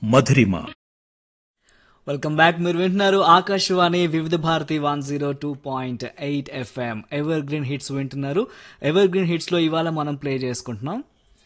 మధురిమ welcome back మీరు వింటున్నారు Akashvani Vividh Bharati one zero two point eight FM evergreen hits వింటున్నారు evergreen hits లో ఇవాళ మనం ప్లే చేసుకుంటున్నాం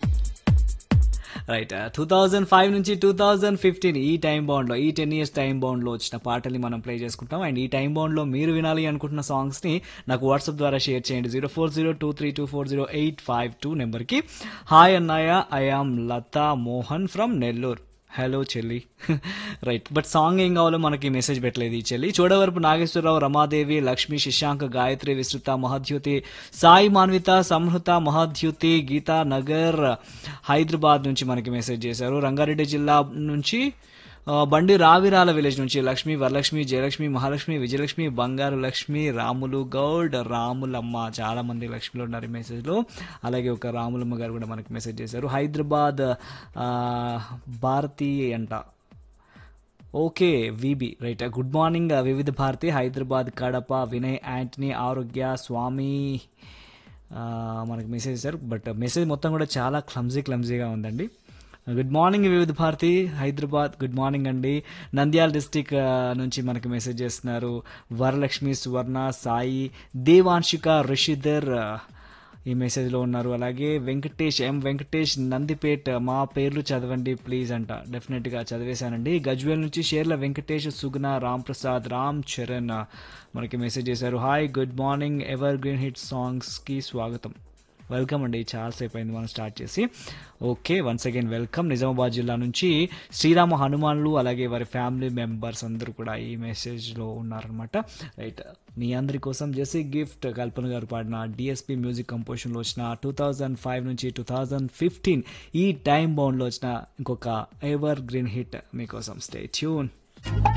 రైట్ టూ థౌజండ్ ఫైవ్ నుంచి టూ థౌజండ్ ఫిఫ్టీన్ ఈ టైం బౌండ్లో ఈ టెన్ ఇయర్స్ టైం బౌండ్లో వచ్చిన పాటల్ని మనం ప్లే చేసుకుంటాం అండ్ ఈ టైం బౌండ్లో మీరు వినాలి అనుకుంటున్న సాంగ్స్ని నాకు వాట్సాప్ ద్వారా షేర్ చేయండి zero four zero two three two four zero eight five two నెంబర్కి హాయ్ అన్నయ్య I am Latha Mohan from Nellore hello చెల్లి రైట్ బట్ సాంగ్ ఏం కావాలో మనకి మెసేజ్ పెట్టలేదు ఈ చెల్లి చూడవరపు నాగేశ్వరరావు రమాదేవి లక్ష్మి శశాంక్ గాయత్రి విస్తృత మహాద్యుతి సాయి మాన్విత సంహృత మహాద్యుతి గీతా నగర్ హైదరాబాద్ నుంచి మనకి మెసేజ్ చేశారు రంగారెడ్డి జిల్లా నుంచి ఆ, బండి రావిరాల విలేజ్ నుంచి లక్ష్మి వరలక్ష్మి జయలక్ష్మి మహాలక్ష్మి విజయలక్ష్మి బంగారు లక్ష్మి రాములు గౌడ్ రాములమ్మ చాలా మంది లక్ష్మిలో ఉన్నారు ఈ మెసేజ్లో అలాగే ఒక రాములమ్మ గారు కూడా మనకి మెసేజ్ చేశారు హైదరాబాద్ ఆ, భారతి అంట okay VB right good morning Vividh Bharati Hyderabad Kadapa Vinay Antony Arogya Swamy ఆ, మనకి మెసేజ్ చేశారు బట్ మెసేజ్ మొత్తం కూడా చాలా క్లమ్జీ క్లమ్జీగా ఉందండి good morning Vividh Bharati Hyderabad good morning అండి నంద్యాల డిస్టిక్ నుంచి మనకి మెసేజ్ చేస్తున్నారు వరలక్ష్మి సువర్ణ సాయి దేవాంశిక రిషిధర్ ఆ, ఈ మెసేజ్లో ఉన్నారు అలాగే వెంకటేష్ ఎం వెంకటేష్ నందిపేట్ మా పేర్లు చదవండి ప్లీజ్ అంట డెఫినెట్గా చదివేశానండి గజ్వేల్ నుంచి షేర్ల వెంకటేష్ సుగుణ రామ్ ప్రసాద్ రామ్ చరణ్ మనకి మెసేజ్ చేశారు hi good morning evergreen hit సాంగ్స్కి స్వాగతం వెల్కమ్ అండి చాలాసేపు అయింది మనం స్టార్ట్ చేసి okay once again welcome Nizamabad జిల్లా నుంచి శ్రీరామ హనుమాన్లు అలాగే వారి ఫ్యామిలీ మెంబర్స్ అందరూ కూడా ఈ మెసేజ్లో ఉన్నారనమాట రైట్ మీ అందరి కోసం జెసి గిఫ్ట్ కల్పన గారు పాడిన డిఎస్పి మ్యూజిక్ కంపోజిషన్లో వచ్చిన టూ థౌజండ్ ఫైవ్ నుంచి టూ థౌజండ్ ఫిఫ్టీన్ ఈ టైం బౌండ్లో వచ్చిన ఇంకొక ఎవర్ గ్రీన్ హిట్ మీకోసం స్టే ట్యూన్